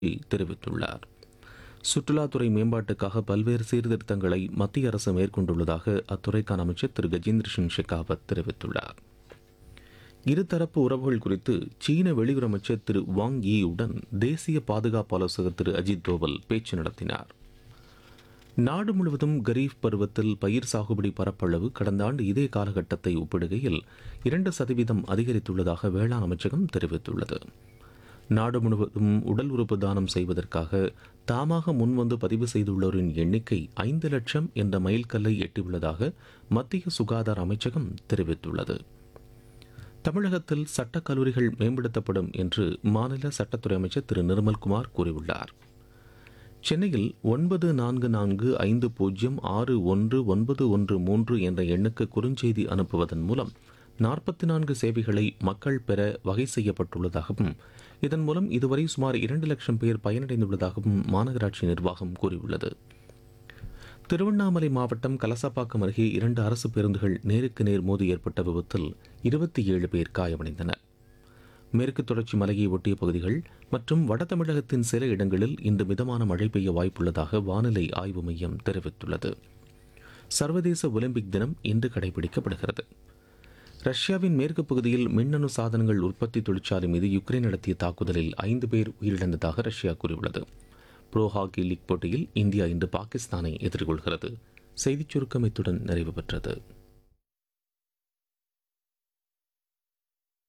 தெரிவித்துள்ளார் சுற்றுலாத்துறை மேம்பாட்டுக்காக பல்வேறு சீர்திருத்தங்களை மத்திய அரசு மேற்கொண்டுள்ளதாக அத்துறைக்கான அமைச்சர் திரு கஜேந்திர சிங் ஷெகாவத் தெரிவித்துள்ளார் இருதரப்பு உறவுகள் குறித்து சீன வெளியுறவு அமைச்சர் திரு வாங் ஈயுடன் தேசிய பாதுகாப்பு ஆலோசகர் திரு அஜித் தோவல் பேச்சு நடத்தினார் நாடு முழுவதும் கரீப் பருவத்தில் பயிர் சாகுபடி பரப்பளவு கடந்த ஆண்டு இதே காலகட்டத்தை ஒப்பிடுகையில் இரண்டு சதவீதம் அதிகரித்துள்ளதாக வேளாண் அமைச்சகம் தெரிவித்துள்ளது நாடு முழுவதும் உடல் உறுப்பு தானம் செய்வதற்காக தாமாக முன்வந்து பதிவு செய்துள்ளோரின் எண்ணிக்கை ஐந்து லட்சம் என்ற மைல்கல்லை எட்டியுள்ளதாக மத்திய சுகாதார அமைச்சகம் தெரிவித்துள்ளது தமிழகத்தில் சட்டக் கல்லூரிகள் மேம்படுத்தப்படும் என்று மாநில சட்டத்துறை அமைச்சர் திரு நிர்மல்குமார் கூறியுள்ளார் சென்னையில் ஒன்பது நான்கு நான்கு ஐந்து பூஜ்ஜியம் ஆறு ஒன்று ஒன்பது ஒன்று மூன்று என்ற எண்ணுக்கு குறுஞ்செய்தி அனுப்புவதன் மூலம் நாற்பத்தி நான்கு சேவைகளை மக்கள் பெற வகை செய்யப்பட்டுள்ளதாகவும் இதன் மூலம் இதுவரை சுமார் இரண்டு லட்சம் பேர் பயனடைந்துள்ளதாகவும் மாநகராட்சி நிர்வாகம் கூறியுள்ளது திருவண்ணாமலை மாவட்டம் கலசப்பாக்கம் அருகே இரண்டு அரசு பேருந்துகள் நேருக்கு நேர் மோதி ஏற்பட்ட விபத்தில் இருபத்தி ஏழு பேர் காயமடைந்தனர் மேற்கு தொடர்ச்சி மலையை ஒட்டிய பகுதிகள் மற்றும் வட தமிழகத்தின் சில இடங்களில் இன்று மிதமான மழை பெய்ய வாய்ப்புள்ளதாக வானிலை ஆய்வு மையம் தெரிவித்துள்ளது சர்வதேச ஒலிம்பிக் தினம் இன்று கடைபிடிக்கப்படுகிறது ரஷ்யாவின் மேற்கு பகுதியில் மின்னணு சாதனங்கள் உற்பத்தி தொழிற்சாலை மீது யுக்ரைன் நடத்திய தாக்குதலில் ஐந்து பேர் உயிரிழந்ததாக ரஷ்யா கூறியுள்ளது ப்ரோ ஹாக்கி லீக் போட்டியில் இந்தியா இன்று பாகிஸ்தானை எதிர்கொள்கிறது செய்திச் சுருக்கம் இத்துடன் நிறைவு பெற்றது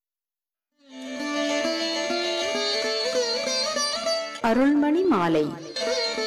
அருள்மணி மாலை